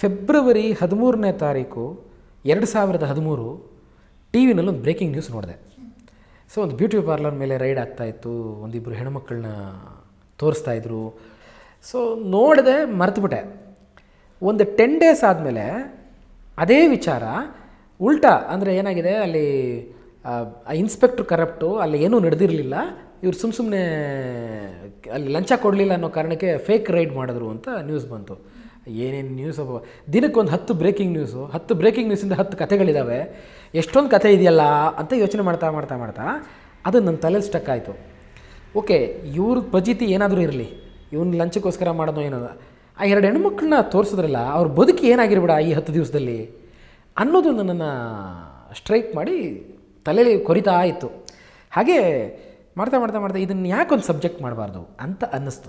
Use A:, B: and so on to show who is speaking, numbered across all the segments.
A: February ಹದಿಮೂರನೇ ತಾರೀಕು ಎರಡು ಸಾವಿರದ ಹದಿಮೂರು ಟಿ ವಿನಲ್ಲಿ ಒಂದು ಬ್ರೇಕಿಂಗ್ ನ್ಯೂಸ್ ನೋಡಿದೆ ಸೊ ಒಂದು ಬ್ಯೂಟಿ ಪಾರ್ಲರ್ ಮೇಲೆ ರೈಡ್ ಆಗ್ತಾಯಿತ್ತು ಒಂದಿಬ್ಬರು ಹೆಣ್ಮಕ್ಳನ್ನ ತೋರಿಸ್ತಾ ಇದ್ರು ಸೊ ನೋಡಿದೆ ಮರ್ತುಬಿಟ್ಟೆ ಒಂದು ಟೆನ್ ಡೇಸ್ ಆದಮೇಲೆ ಅದೇ ವಿಚಾರ ಉಲ್ಟಾ ಅಂದರೆ ಏನಾಗಿದೆ ಅಲ್ಲಿ ಇನ್ಸ್ಪೆಕ್ಟ್ರ್ ಕರಪ್ಟು ಅಲ್ಲಿ ಏನೂ ನಡೆದಿರಲಿಲ್ಲ ಇವ್ರು ಸುಮ್ಮ ಸುಮ್ಮನೆ ಅಲ್ಲಿ ಲಂಚ ಕೊಡಲಿಲ್ಲ ಅನ್ನೋ ಕಾರಣಕ್ಕೆ ಫೇಕ್ ರೈಡ್ ಮಾಡಿದ್ರು ಅಂತ ನ್ಯೂಸ್ ಬಂತು ಏನೇನು ನ್ಯೂಸ್ ಅಪ್ಪ ದಿನಕ್ಕೊಂದು ಹತ್ತು ಬ್ರೇಕಿಂಗ್ ನ್ಯೂಸು ಹತ್ತು ಬ್ರೇಕಿಂಗ್ ನ್ಯೂಸಿಂದ ಹತ್ತು ಕಥೆಗಳಿದ್ದಾವೆ ಎಷ್ಟೊಂದು ಕಥೆ ಇದೆಯಲ್ಲ ಅಂತ ಯೋಚನೆ ಮಾಡ್ತಾ ಮಾಡ್ತಾ ಮಾಡ್ತಾ ಅದು ನನ್ನ ತಲೆಯಲ್ಲಿ ಸ್ಟಕ್ ಆಯಿತು ಓಕೆ ಇವ್ರ ಪಜಿತಿ ಏನಾದರೂ ಇರಲಿ ಇವನು ಲಂಚಕ್ಕೋಸ್ಕರ ಮಾಡೋದು ಏನೋ ಆ ಎರಡು ಹೆಣ್ಮಕ್ಳನ್ನ ತೋರಿಸಿದ್ರಲ್ಲ ಅವ್ರ ಬದುಕಿ ಏನಾಗಿರ್ಬೇಡ ಈ ಹತ್ತು ದಿವಸದಲ್ಲಿ ಅನ್ನೋದು ನನ್ನನ್ನು ಸ್ಟ್ರೈಕ್ ಮಾಡಿ ತಲೆಯಲ್ಲಿ ಕೊರಿತಾ ಇತ್ತು ಹಾಗೆ ಮಾಡ್ತಾ ಮಾಡ್ತಾ ಮಾಡ್ತಾ ಇದನ್ನು ಯಾಕೊಂದು ಸಬ್ಜೆಕ್ಟ್ ಮಾಡಬಾರ್ದು ಅಂತ ಅನ್ನಿಸ್ತು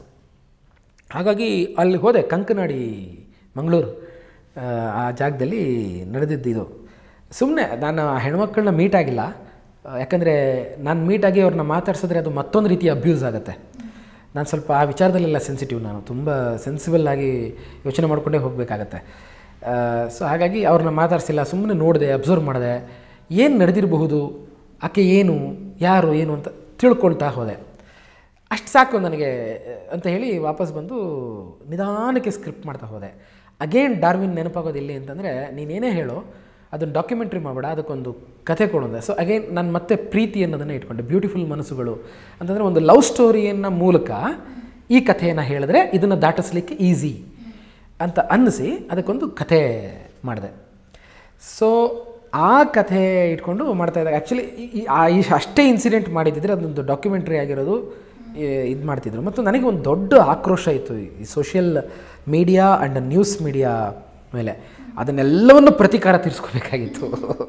A: ಹಾಗಾಗಿ ಅಲ್ಲಿ ಹೋದೆ ಕಂಕನಾಡಿ ಮಂಗಳೂರು ಆ, ಆ ಜಾಗದಲ್ಲಿ ನಡೆದಿದ್ದು ಇದು ಸುಮ್ಮನೆ ನಾನು ಆ ಹೆಣ್ಮಕ್ಳನ್ನ ಮೀಟ್ ಆಗಿಲ್ಲ ಆ, ಯಾಕಂದರೆ ನಾನು ಮೀಟಾಗಿ ಅವ್ರನ್ನ ಮಾತಾಡ್ಸಿದ್ರೆ ಅದು ಮತ್ತೊಂದು ರೀತಿಯ ಅಬ್ಯೂಸ್ ಆಗುತ್ತೆ ನಾನು ಸ್ವಲ್ಪ ಆ ವಿಚಾರದಲ್ಲೆಲ್ಲ ಸೆನ್ಸಿಟಿವ್ ನಾನು ತುಂಬ ಸೆನ್ಸಿಬಲ್ ಆಗಿ ಯೋಚನೆ ಮಾಡಿಕೊಂಡೇ ಹೋಗಬೇಕಾಗತ್ತೆ ಸೊ ಹಾಗಾಗಿ ಅವ್ರನ್ನ ಮಾತಾಡಿಸಿಲ್ಲ ಸುಮ್ಮನೆ ನೋಡಿದೆ ಅಬ್ಸರ್ವ್ ಮಾಡಿದೆ ಏನು ನಡೆದಿರಬಹುದು ಆಕೆ ಏನು ಯಾರು ಏನು ಅಂತ ತಿಳ್ಕೊಳ್ತಾ ಹೋದೆ ಅಷ್ಟು ಸಾಕು ನನಗೆ ಅಂತ ಹೇಳಿ ವಾಪಸ್ ಬಂದು ನಿಧಾನಕ್ಕೆ ಸ್ಕ್ರಿಪ್ಟ್ ಮಾಡ್ತಾ ಹೋದೆ ಅಗೇನ್ ಡಾರ್ವಿನ್ ನೆನಪಾಗೋದು ಎಲ್ಲಿ ಅಂತಂದರೆ ನೀನೇನೇ ಹೇಳೋ ಅದನ್ನು ಡಾಕ್ಯುಮೆಂಟ್ರಿ ಮಾಡಬೇಡ ಅದಕ್ಕೊಂದು ಕಥೆ ಕೊಡೋದೆ ಸೊ ಅಗೇನ್ ನಾನು ಮತ್ತೆ ಪ್ರೀತಿ ಅನ್ನೋದನ್ನು ಇಟ್ಕೊಂಡೆ ಬ್ಯೂಟಿಫುಲ್ ಮನಸ್ಸುಗಳು ಅಂತಂದರೆ ಒಂದು ಲವ್ ಸ್ಟೋರಿಯನ್ನು ಮೂಲಕ ಈ ಕಥೆಯನ್ನು ಹೇಳಿದ್ರೆ ಇದನ್ನು ದಾಟಿಸ್ಲಿಕ್ಕೆ ಈಸಿ ಅಂತ ಅನ್ನಿಸಿ ಅದಕ್ಕೊಂದು ಕಥೆ ಮಾಡಿದೆ ಸೊ ಆ ಕಥೆ ಇಟ್ಕೊಂಡು ಮಾಡ್ತಾ ಇದ್ದಾಗ ಆ್ಯಕ್ಚುಲಿ ಆ ಈ ಅಷ್ಟೇ ಇನ್ಸಿಡೆಂಟ್ ಮಾಡಿದ್ದಿದ್ರೆ ಅದೊಂದು ಡಾಕ್ಯುಮೆಂಟ್ರಿ ಆಗಿರೋದು ಇದು ಮಾಡ್ತಿದ್ರು ಮತ್ತು ನನಗೆ ಒಂದು ದೊಡ್ಡ ಆಕ್ರೋಶ ಇತ್ತು ಈ social media and news media ಮೇಲೆ ಅದನ್ನೆಲ್ಲವನ್ನು ಪ್ರತೀಕಾರ ತೀರಿಸ್ಕೋಬೇಕಾಗಿತ್ತು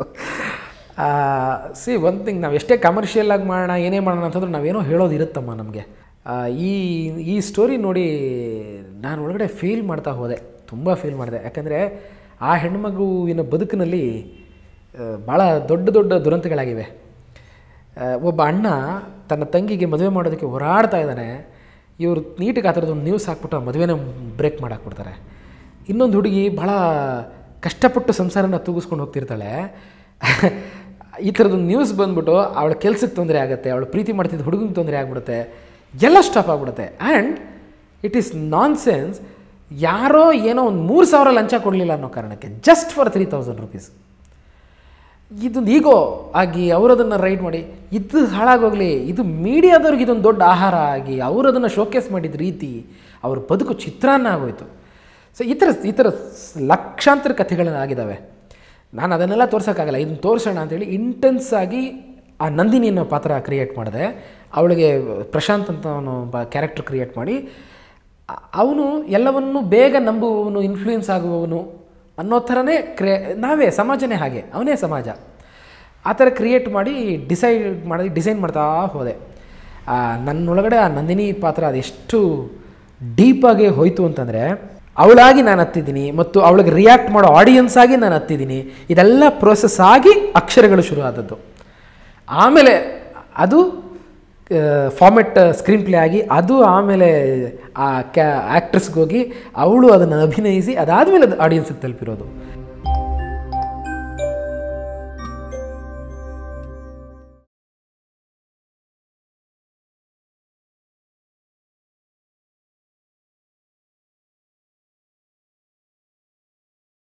A: ಸಿ ಒನ್ ಥಿಂಗ್ ನಾವು ಎಷ್ಟೇ ಕಮರ್ಷಿಯಲ್ ಆಗಿ ಮಾಡೋಣ ಏನೇ ಮಾಡೋಣ ಅಂತಂದ್ರೆ ನಾವೇನೋ ಹೇಳೋದು ಇರುತ್ತಮ್ಮ ನಮಗೆ ಈ ಈ ಸ್ಟೋರಿ ನೋಡಿ ನಾನು ಒಳಗಡೆ ಫೀಲ್ ಮಾಡ್ತಾ ಹೋದೆ ತುಂಬ ಫೀಲ್ ಮಾಡಿದೆ ಯಾಕಂದರೆ ಆ ಹೆಣ್ಮಗುವಿನ ಬದುಕಿನಲ್ಲಿ ಭಾಳ ದೊಡ್ಡ ದೊಡ್ಡ ದುರಂತಗಳಾಗಿವೆ ಆ, ಒಬ್ಬ ಅಣ್ಣ ತನ್ನ ತಂಗಿಗೆ ಮದುವೆ ಮಾಡೋದಕ್ಕೆ ಹೋರಾಡ್ತಾ ಇದ್ದಾನೆ ಇವರು ನೀಟಿಗೆ ಆ ಥರದೊಂದು ನ್ಯೂಸ್ ಹಾಕ್ಬಿಟ್ಟು ಆ ಮದುವೆನ ಬ್ರೇಕ್ ಮಾಡಾಕ್ಬಿಡ್ತಾರೆ ಇನ್ನೊಂದು ಹುಡುಗಿ ಭಾಳ ಕಷ್ಟಪಟ್ಟು ಸಂಸಾರನ ತೂಗಿಸ್ಕೊಂಡು ಹೋಗ್ತಿರ್ತಾಳೆ ಈ ಥರದೊಂದು ನ್ಯೂಸ್ ಬಂದ್ಬಿಟ್ಟು ಅವಳ ಕೆಲ್ಸಕ್ಕೆ ತೊಂದರೆ ಆಗುತ್ತೆ ಅವಳು ಪ್ರೀತಿ ಮಾಡ್ತಿದ್ದ ಹುಡುಗಂಗೆ ತೊಂದರೆ ಆಗ್ಬಿಡುತ್ತೆ ಎಲ್ಲ ಸ್ಟಾಪ್ ಆಗ್ಬಿಡುತ್ತೆ and it is nonsense ಯಾರೋ ಏನೋ ಒಂದು ಮೂರು ಸಾವಿರ ಲಂಚ ಕೊಡಲಿಲ್ಲ ಅನ್ನೋ ಕಾರಣಕ್ಕೆ just for three thousand rupees ಇದೊಂದು ಈಗೋ ಆಗಿ ಅವರದನ್ನು ರೈಡ್ ಮಾಡಿ ಇದು ಹಾಳಾಗೋಗಲಿ ಇದು ಮೀಡಿಯಾದವ್ರಿಗೆ ಇದೊಂದು ದೊಡ್ಡ ಆಹಾರ ಆಗಿ ಅವರದನ್ನು ಶೋಕೇಸ್ ಮಾಡಿದ ರೀತಿ ಅವ್ರ ಬದುಕು ಚಿತ್ರಾನ್ನ ಆಗೋಯ್ತು ಸೊ ಈ ಥರ ಈ ಥರ ಸ್- ಲಕ್ಷಾಂತರ ಕಥೆಗಳನ್ನ ಆಗಿದ್ದಾವೆ ನಾನು ಅದನ್ನೆಲ್ಲ ತೋರ್ಸೋಕ್ಕಾಗಲ್ಲ ಇದನ್ನು ತೋರಿಸೋಣ ಅಂತೇಳಿ ಇಂಟೆನ್ಸ್ ಆಗಿ ಆ ನಂದಿನಿ ಅನ್ನೋ ಪಾತ್ರ ಕ್ರಿಯೇಟ್ ಮಾಡಿದೆ ಅವಳಿಗೆ ಪ್ರಶಾಂತ್ ಅಂತ ಅವನು ಕ್ಯಾರೆಕ್ಟರ್ ಕ್ರಿಯೇಟ್ ಮಾಡಿ ಅವನು ಎಲ್ಲವನ್ನೂ ಬೇಗ ನಂಬುವವನು ಇನ್ಫ್ಲೂಯೆನ್ಸ್ ಆಗುವವನು ಅನ್ನೋ ಥರನೇ ಕ್ರೇ ನಾವೇ ಸಮಾಜನೇ ಹಾಗೆ ಅವನೇ ಸಮಾಜ ಆ ಥರ ಕ್ರಿಯೇಟ್ ಮಾಡಿ ಡಿಸೈಡ್ ಮಾಡಿ ಡಿಸೈನ್ ಮಾಡ್ತಾ ಹೋದೆ ಆ, ನನ್ನೊಳಗಡೆ ಆ ನಂದಿನಿ ಪಾತ್ರ ಅದೆಷ್ಟು ಡೀಪಾಗಿ ಹೋಯಿತು ಅಂತಂದರೆ ಅವಳಾಗಿ ನಾನು ಹತ್ತಿದ್ದೀನಿ ಮತ್ತು ಅವಳಿಗೆ ರಿಯಾಕ್ಟ್ ಮಾಡೋ ಆಡಿಯನ್ಸ್ ಆಗಿ ನಾನು ಹತ್ತಿದ್ದೀನಿ ಇದೆಲ್ಲ ಪ್ರೋಸೆಸ್ ಆಗಿ ಅಕ್ಷರಗಳು ಶುರು ಆದದ್ದು ಆಮೇಲೆ ಅದು ಫಾರ್ಮೆಟ್ ಸ್ಕ್ರೀನ್ ಪ್ಲೇ ಆಗಿ ಅದು ಆಮೇಲೆ ಆ ಕ್ಯಾ ಆ್ಯಕ್ಟ್ರೆಸ್ಗೆ ಹೋಗಿ ಅವಳು ಅದನ್ನು ಅಭಿನಯಿಸಿ ಅದಾದಮೇಲೆ ಅದು ಆಡಿಯನ್ಸಿಗೆ ತಲುಪಿರೋದು